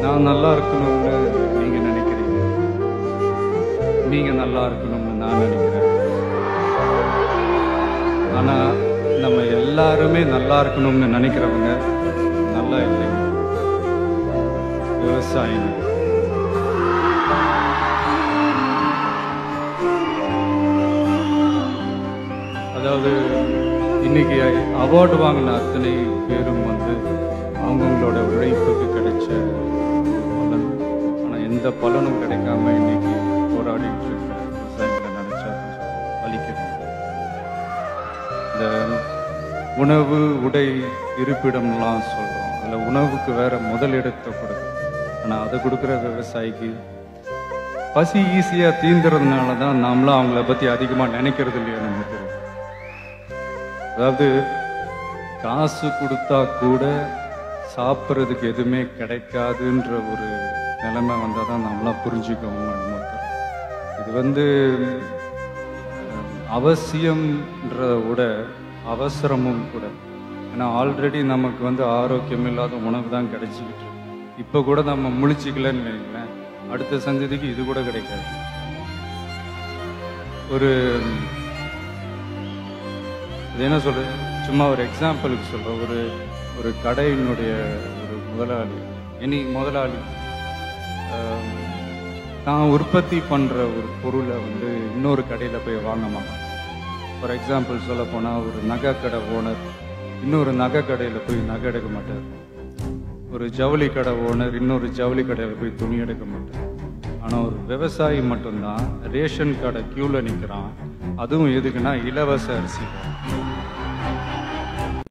நான் நல்லா இருக்கணும்னு நீங்க நினைக்கிறீங்க நீங்க நல்லா இருக்கணும்னு நான் நினைக்கிறேன் ஆனா நம்ம எல்லாருமே நல்லா இருக்கணும்னு நினைக்கிறவங்க நல்லா இல்லைங்க விவசாயிங்க அதாவது இன்னைக்கு அவார்டு வாங்கின அத்தனை பேரும் வந்து அவங்கவுங்களோட உழைப்புக்கு கிடைச்ச பலன் ஆனால் எந்த பலனும் கிடைக்காம இன்னைக்கு போராடிட்டு இருக்கிற விவசாயிகளை நினைச்சா கொஞ்சம் வலிக்குது இந்த உணவு உடை இருப்பிடம்லாம் சொல்றோம் அதில் உணவுக்கு வேற முதலிடத்தை கொடுக்கும் ஆனால் அதை கொடுக்குற விவசாயிக்கு பசி ஈஸியாக தீந்துறதுனால தான் நாமளும் அவங்கள பற்றி அதிகமாக நினைக்கிறது இல்லையோ நமக்கு தெரியும் அதாவது காசு கொடுத்தா கூட சாப்பிட்றதுக்கு எதுவுமே கிடைக்காதுன்ற ஒரு நிலைமை வந்தால் தான் நம்மளாம் புரிஞ்சுக்கவும் நமக்கு இது வந்து அஹ், அவசியம்ன்றத விட அவசரமும் கூட ஏன்னா ஆல்ரெடி நமக்கு வந்து ஆரோக்கியம் இல்லாத உணவு தான் கிடைச்சிக்கிட்டு இருக்கு இப்போ கூட நம்ம முழிச்சிக்கலன்னு வைங்களேன் அடுத்த சந்ததிக்கு இது கூட கிடைக்காது ஒரு இது என்ன சொல்றது சும்மா ஒரு எக்ஸாம்பிளுக்கு சொல்றேன் ஒரு ஒரு கடையினுடைய ஒரு முதலாளி இனி முதலாளி ஆம், தான் உற்பத்தி பண்ற ஒரு பொருளை வந்து இன்னொரு கடையில போய் வாங்க மாட்டான் ஃபார் எக்ஸாம்பிள் சொல்ல போனா ஒரு நகை கடை ஓனர் இன்னொரு நகை கடையில போய் நகை எடுக்க மாட்டார் ஒரு ஜவுளி கடை ஓனர் இன்னொரு ஜவுளி கடையில போய் துணி எடுக்க மாட்டார் ஆனா ஒரு விவசாயி மட்டும்தான் ரேஷன் கடை கியூல நிக்கிறான் அதுவும் எதுக்குன்னா இலவச அரிசி